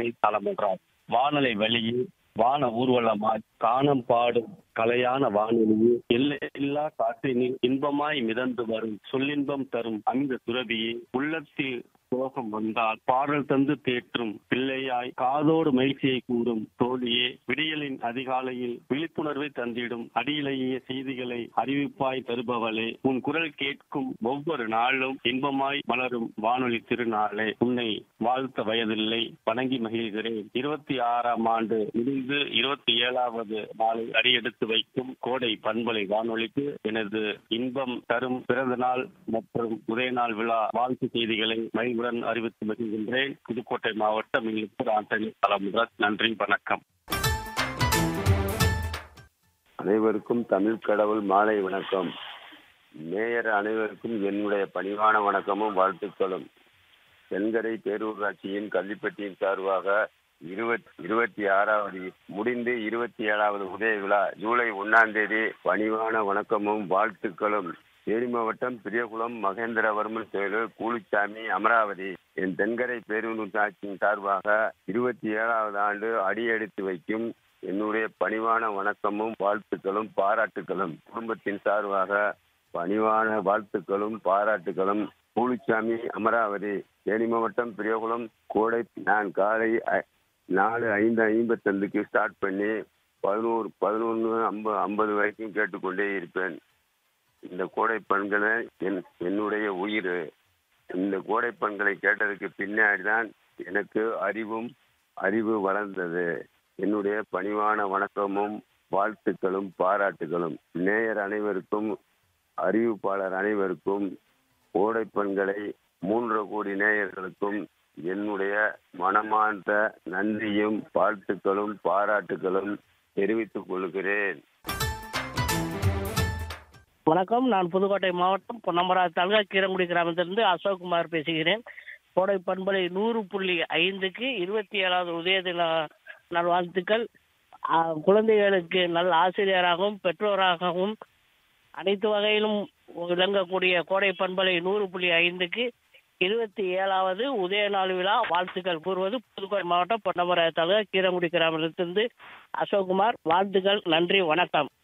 ஆண்டனி தலமன்றார் வானலை வழியே வான ஊர்வலமாய் காணம் பாடும் கலையான வானொலியே எல்லையில்லா காற்றினில் இன்பமாய் மிதந்து வரும் சொல்லின்பம் தரும் அமித துறவியே உள்ளத்தில் சோகம் வந்தால் பாடல் தந்து தேற்றும் பிள்ளையாய் காதோடு மகிழ்ச்சியை கூறும் தோழியே விடியலின் அதிகாலையில் விழிப்புணர்வை தந்திடும் அடியிலேயே செய்திகளை அறிவிப்பாய் தருபவளே உன் குரல் கேட்கும் ஒவ்வொரு நாளும் இன்பமாய் மலரும் வானொலி திருநாளே உன்னை வாழ்த்த வயதில்லை வணங்கி மகிழ்கிறேன் இருபத்தி ஆறாம் ஆண்டு முடிந்து இருபத்தி ஏழாவது நாளை அடியெடுத்து வைக்கும் கோடை பண்பலை வானொலிக்கு எனது இன்பம் தரும் பிறந்த நாள் மற்றும் உதயநாள் விழா வாழ்த்து செய்திகளை மகிழ்வுடன் அறிவித்து மகிழ்கின்றேன் புதுக்கோட்டை மாவட்டம் இழுப்பூர் ஆண்டனி தலைமுறை நன்றி வணக்கம் அனைவருக்கும் தமிழ் கடவுள் மாலை வணக்கம் மேயர் அனைவருக்கும் என்னுடைய பணிவான வணக்கமும் வாழ்த்துக்களும் தென்கரை பேரூராட்சியின் கள்ளிப்பட்டியின் சார்பாக இருபத் இருபத்தி ஆறாவது முடிந்து இருபத்தி ஏழாவது உதய விழா ஜூலை ஒன்னாம் தேதி பணிவான வணக்கமும் வாழ்த்துக்களும் தேனி மாவட்டம் பெரியகுளம் மகேந்திரவர்மன் கோயில் கூலிச்சாமி அமராவதி என் தென்கரை பேரூராட்சியின் சார்பாக இருபத்தி ஏழாவது ஆண்டு அடியெடுத்து வைக்கும் என்னுடைய பணிவான வணக்கமும் வாழ்த்துக்களும் பாராட்டுகளும் குடும்பத்தின் சார்பாக பணிவான வாழ்த்துக்களும் பாராட்டுகளும் பூலிச்சாமி அமராவதி தேனி மாவட்டம் பெரியகுளம் கோடை நான் காலை ஐ- நாலு ஐந்து ஐம்பத்தஞ்சுக்கு ஸ்டார்ட் பண்ணி பதினோரு பதினொன்று ஐம்பது ஐம்பது வரைக்கும் கேட்டுக்கொண்டே இருப்பேன் இந்த கோடை பெண்களை என் என்னுடைய உயிர் இந்த கோடை பெண்களை கேட்டதுக்கு பின்னாடி தான் எனக்கு அறிவும் அறிவு வளர்ந்தது என்னுடைய பணிவான வணக்கமும் வாழ்த்துக்களும் பாராட்டுகளும் நேயர் அனைவருக்கும் அறிவிப்பாளர் அனைவருக்கும் கோடை பெண்களை மூன்று கோடி நேயர்களுக்கும் என்னுடைய மனமார்ந்த நன்றியும் வாழ்த்துக்களும் பாராட்டுகளும் தெரிவித்துக் கொள்கிறேன் வணக்கம் நான் புதுக்கோட்டை மாவட்டம் பொன்னமரா தாலுகா கீரங்குடி கிராமத்திலிருந்து அசோக்குமார் பேசுகிறேன் கோடை பண்பலை நூறு புள்ளி ஐந்துக்கு இருபத்தி ஏழாவது உதய தின நல்வாழ்த்துக்கள் ஆ, குழந்தைகளுக்கு நல்ல ஆசிரியராகவும் பெற்றோராகவும் அனைத்து வகையிலும் விளங்கக்கூடிய கோடை பண்பலை நூறு புள்ளி ஐந்துக்கு இருபத்தி ஏழாவது உதய நாள் விழா வாழ்த்துக்கள் கூறுவது புதுக்கோட்டை மாவட்டம் பொன்னமரா தாலுகா கீரங்குடி கிராமத்திலிருந்து அசோக்குமார் வாழ்த்துக்கள் நன்றி வணக்கம்